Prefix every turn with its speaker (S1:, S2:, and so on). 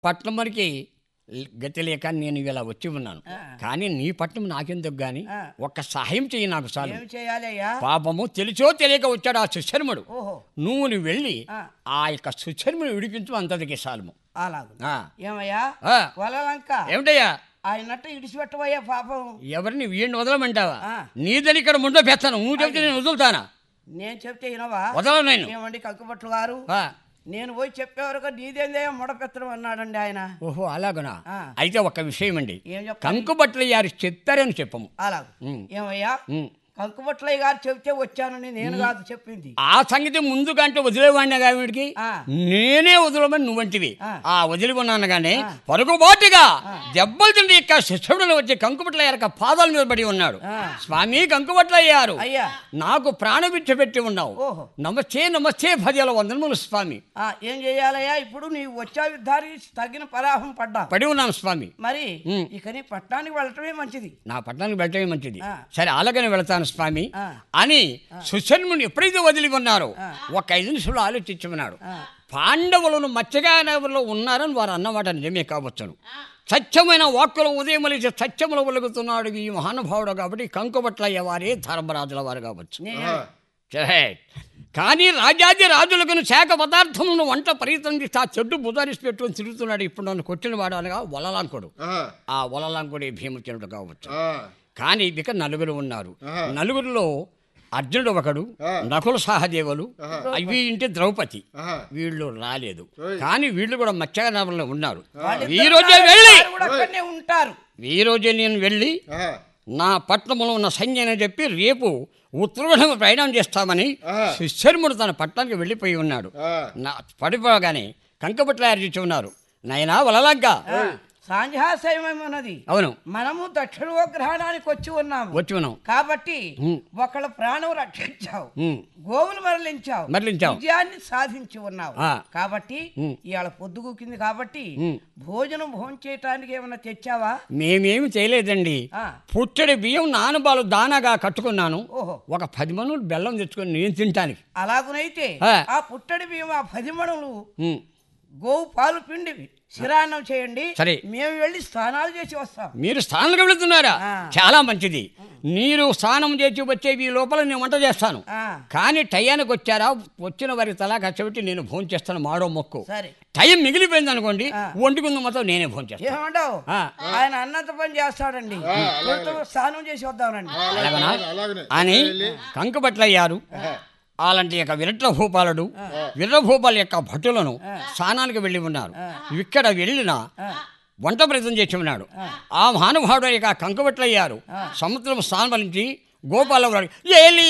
S1: పట్నం వరకు గతి లేక నేను ఇలా వచ్చి ఉన్నాను
S2: ఆ.
S1: కానీ నీ పట్నం నాకెందుకు గాని
S2: ఆ.
S1: ఒక్క సహాయం చెయ్యి నాకు చాలు
S2: ఏం చేయాలి అయ్యా
S1: పాపము తెలిసో తెలియక వచ్చాడు ఆ సుశర్ముడు
S2: ఓహో
S1: నువ్వు నువ్వు వెళ్ళి
S2: ఆ.
S1: ఆ యొక్క సుశర్ముని విడిపించు అంతటికి సాలము
S2: అలాగు
S1: ఆ.
S2: ఏమయ్యా
S1: ఆ.
S2: వలలంక
S1: ఏమిటయ్యా
S2: ఆయనట్టు ఇడిచిపెట్టవయ్యా పాపం
S1: ఎవరిని వీడిని వదలమంటావా
S2: ఆ.
S1: నీదని ఇక్కడ ముందో పెత్తను నువ్వు చెప్తే నేను వదులుతానా
S2: నేను చెప్తే వినవా
S1: వదలను నేను
S2: ఏమండి కంకుపట్లు గారు
S1: ఆ.
S2: నేను పోయి చెప్పే వరకు నీదేందే ముడపెత్తడం అన్నాడండి ఆయన
S1: ఓహో అలాగనా
S2: ఆ.
S1: అయితే ఒక విషయం అండి
S2: ఏం చెప్పాలి
S1: కంకుబట్టలు యారు చెప్పారని చెప్పము
S2: అలాగు
S1: ఉమ్.
S2: ఏమయ్యా
S1: ఉమ్.
S2: కంకుపట్లయ్య గారు చెప్తే వచ్చానని నేను కాదు చెప్పింది
S1: ఆ సంగతి ముందుగా అంటే వదిలేవాడినా కావిడికి
S2: ఆ.
S1: నేనే వదలమని నువ్వంటివి
S2: ఆ.
S1: ఆ వదిలి ఉన్నాను కానీ పొరుగుబాటుగా దెబ్బలు తిండి యొక్క శిష్యుడులు వచ్చి కంకుబట్ల ఎరక పాదాల మీద పడి ఉన్నాడు
S2: ఆ.
S1: స్వామి కంకుబట్ల అయ్యారు
S2: అయ్యా
S1: నాకు ప్రాణభిక్ష పెట్టి ఉన్నావు
S2: ఓహో
S1: నమస్తే నమస్తే భజల వందనములు స్వామి
S2: ఆ, ఏం చేయాలయ్యా ఇప్పుడు నీవు వచ్చావి దారి తగిన పరాహం పడ్డా
S1: పడి ఉన్నాను స్వామి
S2: మరి
S1: ఉమ్.
S2: ఇక నీ పట్టణానికి వెళ్ళటమే మంచిది
S1: నా పట్టణానికి వెళ్ళటమే మంచిది
S2: ఆ.
S1: సరే అలాగనే వెళతాను స్వామి
S2: ఆ.
S1: అని సుశర్ముని ఎప్పుడైతే వదిలి ఉన్నారో
S2: ఆ.
S1: ఒక ఐదు నిమిషాలు ఆలోచించమన్నాడు
S2: ఆ.
S1: పాండవులను మత్స్యగా నగరంలో ఉన్నారని వారు అన్నమాట నిజమే కావచ్చును సత్యమైన వాక్కుల ఉదయం లేచి సత్యములు వెలుగుతున్నాడు ఈ మహానుభావుడు కాబట్టి కంకుబట్లయ్య వారే ధర్మరాజుల వారు కావచ్చు
S2: నే-
S1: జై. కానీ రాజాది రాజులకు శాఖ పదార్థములను వంట పరితందిస్తే ఆ చెడ్డు బుధారిసి పెట్టుకొని తిరుగుతున్నాడు ఇప్పుడు నన్ను కొట్టిన వాడు అనగా వలలాంకుడు
S3: ఆహా,
S1: ఆ వలలాంకుడే భీమచంద్రుడు కావచ్చు
S3: ఆ,
S1: కానీ ఇక నలుగురు ఉన్నారు
S3: ఆహా.
S1: నలుగురిలో అర్జునుడు ఒకడు
S3: ఆ.
S1: నకుల సహదేవులు అవి ఇంటి ద్రౌపది
S3: ఆహా.
S1: వీళ్ళు రాలేదు
S3: ఓయ్.
S1: కానీ వీళ్ళు కూడా మత్స్యనగరంలో ఉన్నారు
S2: వాళ్ళిద్దరూ
S1: ఈ రోజే వెళ్ళి
S2: వారు కూడా అక్కడనే ఉంటారు
S1: ఈ రోజే నేను వెళ్ళి
S3: ఆహా,
S1: నా పట్టణంలో ఉన్న సైన్యాన్ని చెప్పి రేపు ఉత్తరాఖండ ప్రయాణం చేస్తామని
S3: ఆహా.
S1: శిష్యర్ముడు తన పట్టణానికి వెళ్ళిపోయి ఉన్నాడు
S3: ఆ,
S1: నా పడిపోగానే కంకపట్ల అర్జించి ఉన్నారు నాయనా వలలంక
S2: సాంధ్యాశయమేమన్నది
S1: అవును
S2: మనము దక్షిణోగ్రహణానికి వచ్చి ఉన్నాము
S1: వచ్చి ఉన్నాం
S2: కాబట్టి
S1: ఉమ్.
S2: ఒకళ్ళ ప్రాణం రక్షించావు
S1: ఉమ్.
S2: గోవులు మరలించావు
S1: మరలించావు.
S2: విజయాన్ని సాధించి ఉన్నావు
S1: ఆ.
S2: కాబట్టి
S1: ఉమ్.
S2: ఇవాళ పొద్దుగుకింది కాబట్టి
S1: ఉమ్.
S2: భోజనం భోజనం చేయటానికి ఏమైనా తెచ్చావా
S1: మేమేమి చేయలేదండి
S2: ఆ.
S1: పుట్టడి బియ్యం నానబాలు దానాగా కట్టుకున్నాను
S2: ఓహో
S1: ఒక పది మనులు బెల్లం తెచ్చుకొని నేను తింటానికి
S2: అలాగునైతే
S1: ఆ.
S2: ఆ పుట్టడి బియ్యం ఆ పది మణులు
S1: ఉమ్.
S2: గోవు పాలు పిండి శిరాన్నం చేయండి
S1: సరే.
S2: మేము వెళ్ళి స్నానాలు చేసి వస్తాం
S1: మీరు స్నానానికి వెళుతున్నారా
S2: ఆ.
S1: చాలా మంచిది మీరు స్నానం చేసి వచ్చే ఈ లోపల నేను వంట చేస్తాను
S2: ఆ,
S1: కానీ టయానికి వచ్చారా వచ్చిన వారికి తలా కచ్చబెట్టి నేను భోజనం చేస్తాను మాడో మొక్కు
S2: సరే
S1: టైం మిగిలిపోయింది అనుకోండి
S2: ఆ.
S1: వండుకుంది మొత్తం నేనే భోజనం చేస్తాను
S2: ఏమంటావు
S1: ఆ.
S2: ఆయన అన్నంత పని చేస్తాడండి త్వరతో స్నానం చేసి వద్దామండి
S1: అలాగనా
S3: అలాగనే
S1: అని కంకుబట్లయ్యారు అలాంటి యొక్క విరట్ల భూపాలుడు విర్రభూపాల యొక్క భటులను స్నానానికి వెళ్ళి ఉన్నారు ఇక్కడ వెళ్ళిన వంట ప్రయత్నం చేసి ఉన్నాడు ఆ మహానుభావుడు యొక్క కంకుబట్లయ్యారు సముద్రం స్నానం నుంచి గోపాల ఏలి